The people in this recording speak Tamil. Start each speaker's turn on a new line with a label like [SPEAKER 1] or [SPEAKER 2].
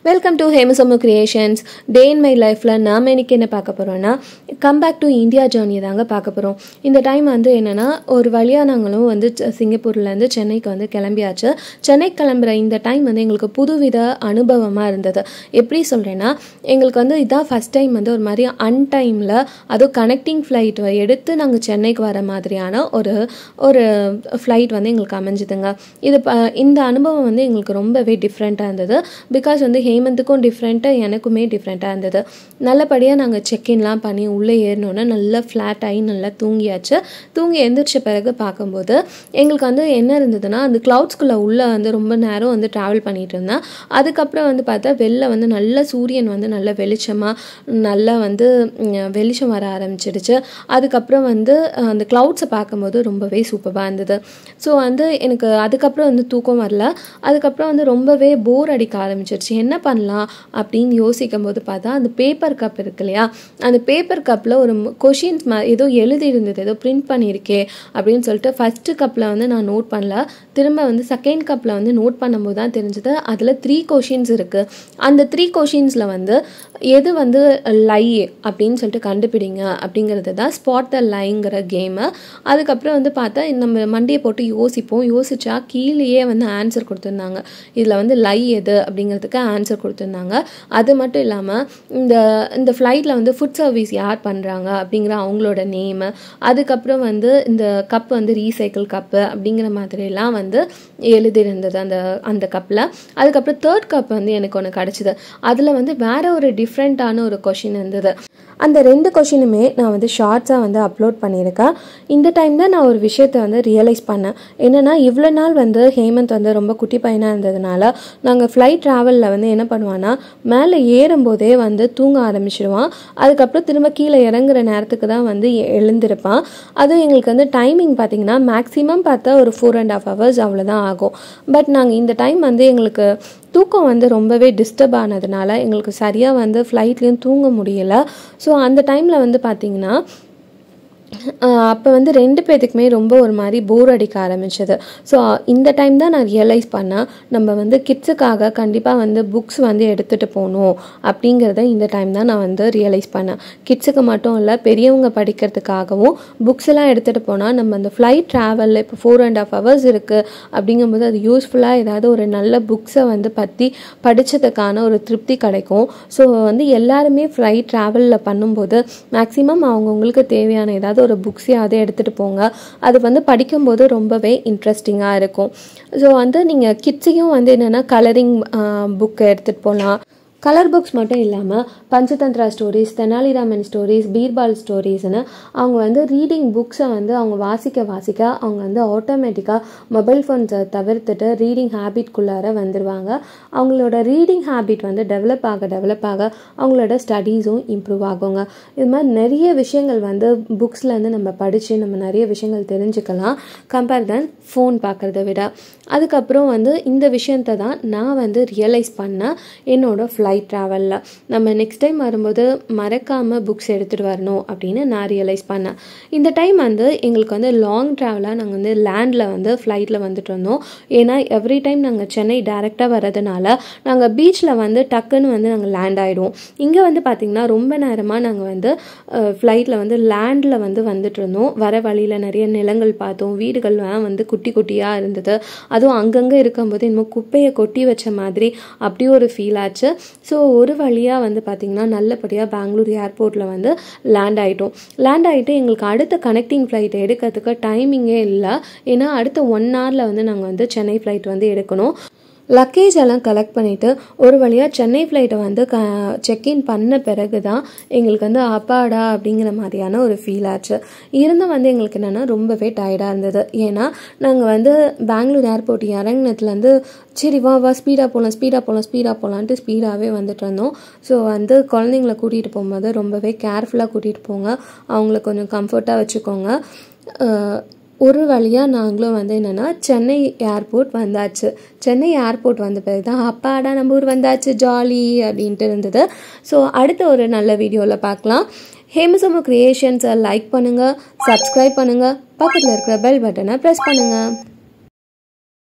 [SPEAKER 1] welcome to Hemasamu creations day in my லைஃப்பில் நாம் இன்னைக்கு என்ன பார்க்க போகிறோன்னா come back to India journey தாங்க பார்க்க போகிறோம் இந்த டைம் வந்து என்னென்னா ஒரு வழியாக நாங்களும் வந்து செ- சிங்கப்பூர்லேருந்து சென்னைக்கு வந்து கிளம்பியாச்சு சென்னை கிளம்புற இந்த டைம் வந்து எங்களுக்கு புதுவித அனுபவமாக இருந்தது எப்படி சொல்கிறேன்னா எங்களுக்கு வந்து இதான் ஃபஸ்ட் டைம் வந்து ஒரு மாதிரி அன்டைமில் அதுவும் கனெக்டிங் ஃப்ளைட் எடுத்து நாங்கள் சென்னைக்கு வர மாதிரியான ஒரு ஒரு ஃப்ளைட் வந்து எங்களுக்கு அமைஞ்சுதுங்க இது ப இந்த அனுபவம் வந்து எங்களுக்கு ரொம்பவே டிஃப்ரெண்ட்டாக இருந்தது பிகாஸ் வந்து ஹேமந்துக்கும் டிஃப்ரெண்ட்டாக எனக்குமே டிஃப்ரெண்ட்டாக இருந்தது நல்லபடியாக நாங்கள் செக்இன்லாம் பண்ணி உள்ளே ஏறினோன்னே நல்லா ஃப்ளாட் ஆகி நல்லா தூங்கியாச்சு தூங்கி எந்திரிச்ச பிறகு பார்க்கும்போது எங்களுக்கு வந்து என்ன இருந்ததுன்னா அந்த க்ளவுட்ஸ்குள்ளே உள்ளே வந்து ரொம்ப நேரம் வந்து ட்ராவல் பண்ணிட்டு இருந்தேன் அதுக்கப்புறம் வந்து பார்த்தா வெளில வந்து நல்ல சூரியன் வந்து நல்ல வெளிச்சமாக நல்லா வந்து ம், வெளிச்சம் வர ஆரம்பிச்சிடுச்சு அதுக்கப்புறம் வந்து அஹ், அந்த க்ளவுட்ஸை பார்க்கும்போது ரொம்பவே சூப்பராக இருந்தது ஸோ வந்து எனக்கு அதுக்கப்புறம் வந்து தூக்கம் வரல அதுக்கப்புறம் வந்து ரொம்பவே போர் அடிக்க ஆரம்பிச்சிருச்சு என்ன பண்ணலாம் அப்படின்னு யோசிக்கும் போது பார்த்தா அந்த பேப்பர் கப் இருக்கு இல்லையா அந்த பேப்பர் கப்பில் ஒரு கொஷின்ஸ் ஏதோ எழுதி இருந்தது ஏதோ பிரிண்ட் பண்ணியிருக்கே அப்படின்னு சொல்லிட்டு ஃபஸ்ட்டு கப்பில் வந்து நான் நோட் பண்ணல திரும்ப வந்து செகண்ட் கப்பில் வந்து நோட் பண்ணும்போது தான் தெரிஞ்சது அதில் த்ரீ கொஷின்ஸ் இருக்குது அந்த த்ரீ கொஷின்ஸில் வந்து எது வந்து லை அப்படின்னு சொல்லிட்டு கண்டுபிடிங்க அப்படிங்கிறது தான் ஸ்பாட் த லைங்கிற கேமு அதுக்கப்புறம் வந்து பார்த்தா நம்ம மண்டியை போட்டு யோசிப்போம் யோசிச்சா கீழேயே வந்து ஆன்சர் கொடுத்துருந்தாங்க இதில் வந்து லை எது அப்படிங்கிறதுக்கு ஆன்சர் கொடுத்துருந்தாங்க அது மட்டும் இல்லாமல் இந்த இந்த ஃப்ளைட்டில் வந்து ஃபுட் சர்வீஸ் யார் பண்ணுறாங்க அப்படிங்கிற அவங்களோட நேமு அதுக்கப்புறம் வந்து இந்த கப் வந்து ரீசைக்கிள் கப்பு அப்படிங்கிற மாதிரிலாம் வந்து எழுதியிருந்தது அந்த அந்த கப்பில் அதுக்கப்புறம் தேர்ட் கப் வந்து எனக்கு ஒன்று கிடச்சிது அதில் வந்து வேற ஒரு டிஃப்ரெண்ட்டான ஒரு கொஷின் இருந்தது அந்த ரெண்டு கொஷினுமே நான் வந்து ஷார்ட்ஸாக வந்து அப்லோட் பண்ணியிருக்கேன் இந்த டைம் தான் நான் ஒரு விஷயத்தை வந்து ரியலைஸ் பண்ணேன் என்னென்னா இவ்வளோ நாள் வந்து ஹேமந்த் வந்து ரொம்ப குட்டி பையனாக இருந்ததுனால நாங்கள் ஃப்ளைட் ட்ராவலில் வந்து என்ன பண்ணுவான்னா மேலே ஏறும்போதே வந்து தூங்க ஆரம்பிச்சிடுவான் அதுக்கப்புறம் திரும்ப கீழே இறங்குற நேரத்துக்கு தான் வந்து எ- எழுந்திருப்பான் அதுவும் எங்களுக்கு வந்து டைமிங் பார்த்தீங்கன்னா மேக்ஸிமம் பார்த்தா ஒரு ஃபோர் அண்ட் ஹாஃப் ஹவர்ஸ் அவ்வளோதான் ஆகும் பட் நாங்கள் இந்த டைம் வந்து எங்களுக்கு தூக்கம் வந்து ரொம்பவே டிஸ்டர்ப் ஆனதுனால எங்களுக்கு சரியாக வந்து ஃப்ளைட்லேயும் தூங்க முடியல ஸோ அந்த டைமில் வந்து பார்த்திங்கன்னா அப்போ வந்து ரெண்டு பேத்துக்குமே ரொம்ப ஒரு மாதிரி போர் அடிக்க ஆரம்பிச்சது ஸோ இந்த டைம் தான் நான் ரியலைஸ் பண்ணேன் நம்ம வந்து கிட்ஸுக்காக கண்டிப்பாக வந்து புக்ஸ் வந்து எடுத்துகிட்டு போகணும் அப்படிங்கிறத இந்த டைம் தான் நான் வந்து ரியலைஸ் பண்ணேன் கிட்ஸுக்கு மட்டும் இல்லை பெரியவங்க படிக்கிறதுக்காகவும் புக்ஸ் எல்லாம் எடுத்துகிட்டு போனால் நம்ம அந்த ஃப்ளைட் ட்ராவலில் இப்போ ஃபோர் அண்ட் ஹாஃப் ஹவர்ஸ் இருக்குது அப்படிங்கும்போது அது யூஸ்ஃபுல்லாக ஏதாவது ஒரு நல்ல புக்ஸை வந்து பற்றி படித்ததுக்கான ஒரு திருப்தி கிடைக்கும் ஸோ வந்து எல்லாருமே ஃப்ளைட் ட்ராவலில் பண்ணும்போது மேக்ஸிமம் அவங்கவுங்களுக்கு தேவையான ஏதாவது ஒரு புக்ஸையாவது எடுத்துகிட்டு போங்க அது வந்து படிக்கும்போது ரொம்பவே இன்ட்ரெஸ்டிங்காக இருக்கும் ஸோ வந்து நீங்கள் கிட்ஸையும் வந்து என்னென்னா கலரிங் புக் எடுத்துகிட்டு போகலாம் கலர் புக்ஸ் மட்டும் இல்லாமல் பஞ்சதந்திரா ஸ்டோரிஸ் தெனாலிராமன் ஸ்டோரிஸ் பீர்பால் ஸ்டோரிஸ்னு அவங்க வந்து ரீடிங் புக்ஸை வந்து அவங்க வாசிக்க வாசிக்க அவங்க வந்து ஆட்டோமேட்டிக்காக மொபைல் ஃபோன்ஸை தவிர்த்துட்டு ரீடிங் ஹேபிட்குள்ளார வந்துடுவாங்க அவங்களோட ரீடிங் ஹேபிட் வந்து டெவலப் ஆக டெவலப் ஆக அவங்களோட ஸ்டடீஸும் இம்ப்ரூவ் ஆகுங்க இது மாதிரி நிறைய விஷயங்கள் வந்து புக்ஸ்லேருந்து நம்ம படித்து நம்ம நிறைய விஷயங்கள் தெரிஞ்சுக்கலாம் கம்பேர் தென் ஃபோன் பார்க்குறத விட அதுக்கப்புறம் வந்து இந்த விஷயத்தை தான் நான் வந்து ரியலைஸ் பண்ணேன் என்னோட ஃப்ளைட் ட்ராவலில் நம்ம நெக்ஸ்ட் டைம் வரும்போது மறக்காமல் புக்ஸ் எடுத்துகிட்டு வரணும் அப்படின்னு நான் ரியலைஸ் பண்ணேன் இந்த டைம் வந்து எங்களுக்கு வந்து லாங் ட்ராவலாக நாங்கள் வந்து லேண்டில் வந்து ஃப்ளைட்டில் வந்துட்டு இருந்தோம் ஏன்னா எவ்ரி டைம் நாங்கள் சென்னை டேரெக்டாக வர்றதுனால நாங்கள் பீச்சில் வந்து டக்குன்னு வந்து நாங்கள் லேண்ட் ஆகிடுவோம் இங்கே வந்து பார்த்திங்கன்னா ரொம்ப நேரமாக நாங்கள் வந்து ஃப்ளைட்டில் வந்து லேண்டில் வந்து வந்துட்டு இருந்தோம் வர வழியில் நிறைய நிலங்கள் பார்த்தோம் வீடுகள்லாம் வந்து குட்டி குட்டியாக இருந்தது அதுவும் அங்கங்கே இருக்கும்போது இன்னும் குப்பையை கொட்டி வச்ச மாதிரி அப்படி ஒரு ஃபீல் ஆச்சு ஸோ ஒரு வழியாக வந்து பார்த்திங்கன்னா நல்லபடியாக பெங்களூர் ஏர்போர்ட்டில் வந்து லேண்ட் ஆகிட்டோம் லேண்ட் ஆகிட்டு எங்களுக்கு அடுத்த கனெக்டிங் ஃப்ளைட் எடுக்கிறதுக்கு டைமிங்கே இல்லை ஏன்னா அடுத்த ஒன் ஹவரில் வந்து நாங்கள் வந்து சென்னை ஃப்ளைட் வந்து எடுக்கணும் லக்கேஜ் எல்லாம் கலெக்ட் பண்ணிவிட்டு ஒரு வழியாக சென்னை ஃப்ளைட்டை வந்து க செக்இன் பண்ண பிறகு தான் எங்களுக்கு வந்து அப்பாடா அப்படிங்கிற மாதிரியான ஒரு ஃபீல் ஆச்சு இருந்தும் வந்து எங்களுக்கு என்னென்னா ரொம்பவே டயர்டாக இருந்தது ஏன்னா நாங்கள் வந்து பெங்களூர் ஏர்போர்ட் இறங்கினதுலேருந்து சரி வா வா ஸ்பீடாக போகலாம் ஸ்பீடாக போகலாம் ஸ்பீடாக போகலான்ட்டு ஸ்பீடாகவே வந்துட்டு இருந்தோம் ஸோ வந்து குழந்தைங்கள கூட்டிகிட்டு போகும்போது ரொம்பவே கேர்ஃபுல்லாக கூட்டிகிட்டு போங்க அவங்கள கொஞ்சம் கம்ஃபர்ட்டாக வச்சுக்கோங்க அஹ் ஒரு வழியாக நாங்களும் வந்து என்னென்னா சென்னை ஏர்போர்ட் வந்தாச்சு சென்னை ஏர்போர்ட் வந்த பிறகு தான் அப்பாடா நம்ம ஊர் வந்தாச்சு ஜாலி அப்படின்ட்டு இருந்தது ஸோ அடுத்த ஒரு நல்ல வீடியோவில் பார்க்கலாம் ஹேமசமு கிரியேஷன்ஸை லைக் பண்ணுங்கள் சப்ஸ்கிரைப் பண்ணுங்கள் பக்கத்தில் இருக்கிற பெல் பட்டனை ப்ரெஸ் பண்ணுங்கள்